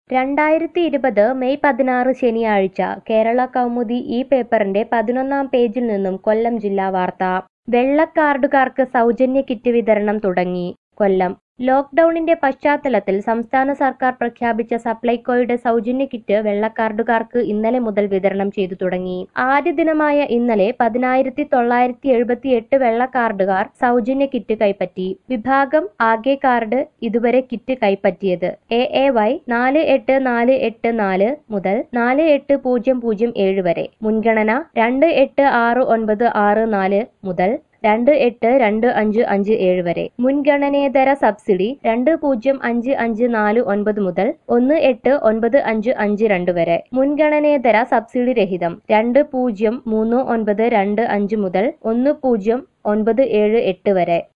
രണ്ടായിരത്തി ഇരുപത് മെയ് പതിനാറ് ശനിയാഴ്ച കേരള കൗമുദി ഈ പേപ്പറിന്റെ പതിനൊന്നാം പേജിൽ നിന്നും കൊല്ലം ജില്ലാ വാർത്ത വെള്ളക്കാർഡുകാർക്ക് സൗജന്യ കിറ്റ് വിതരണം തുടങ്ങി കൊല്ലം ലോക്ഡൌണിന്റെ പശ്ചാത്തലത്തിൽ സംസ്ഥാന സർക്കാർ പ്രഖ്യാപിച്ച സപ്ലൈകോയുടെ സൗജന്യ കിറ്റ് വെള്ളക്കാർഡുകാർക്ക് ഇന്നലെ മുതൽ വിതരണം ചെയ്തു തുടങ്ങി ആദ്യ ദിനമായ ഇന്നലെ പതിനായിരത്തി തൊള്ളായിരത്തി എഴുപത്തി എട്ട് വെള്ളക്കാർഡുകാർ സൗജന്യ കിറ്റ് കൈപ്പറ്റി വിഭാഗം ആകെ കാർഡ് ഇതുവരെ കിറ്റ് കൈപ്പറ്റിയത് എ എ വൈ നാല് എട്ട് നാല് എട്ട് നാല് മുതൽ നാല് എട്ട് പൂജ്യം പൂജ്യം ഏഴ് വരെ മുൻഗണന രണ്ട് എട്ട് ആറ് ഒൻപത് ആറ് നാല് മുതൽ രണ്ട് എട്ട് രണ്ട് അഞ്ച് അഞ്ച് ഏഴ് വരെ മുൻഗണനേതര സബ്സിഡി രണ്ട് പൂജ്യം അഞ്ച് അഞ്ച് നാല് ഒൻപത് മുതൽ ഒന്ന് എട്ട് ഒൻപത് അഞ്ച് അഞ്ച് രണ്ട് വരെ മുൻഗണനേതര സബ്സിഡി രഹിതം രണ്ട് പൂജ്യം മൂന്ന് ഒൻപത് രണ്ട് അഞ്ച് മുതൽ ഒന്ന് പൂജ്യം ഒൻപത് ഏഴ് എട്ട് വരെ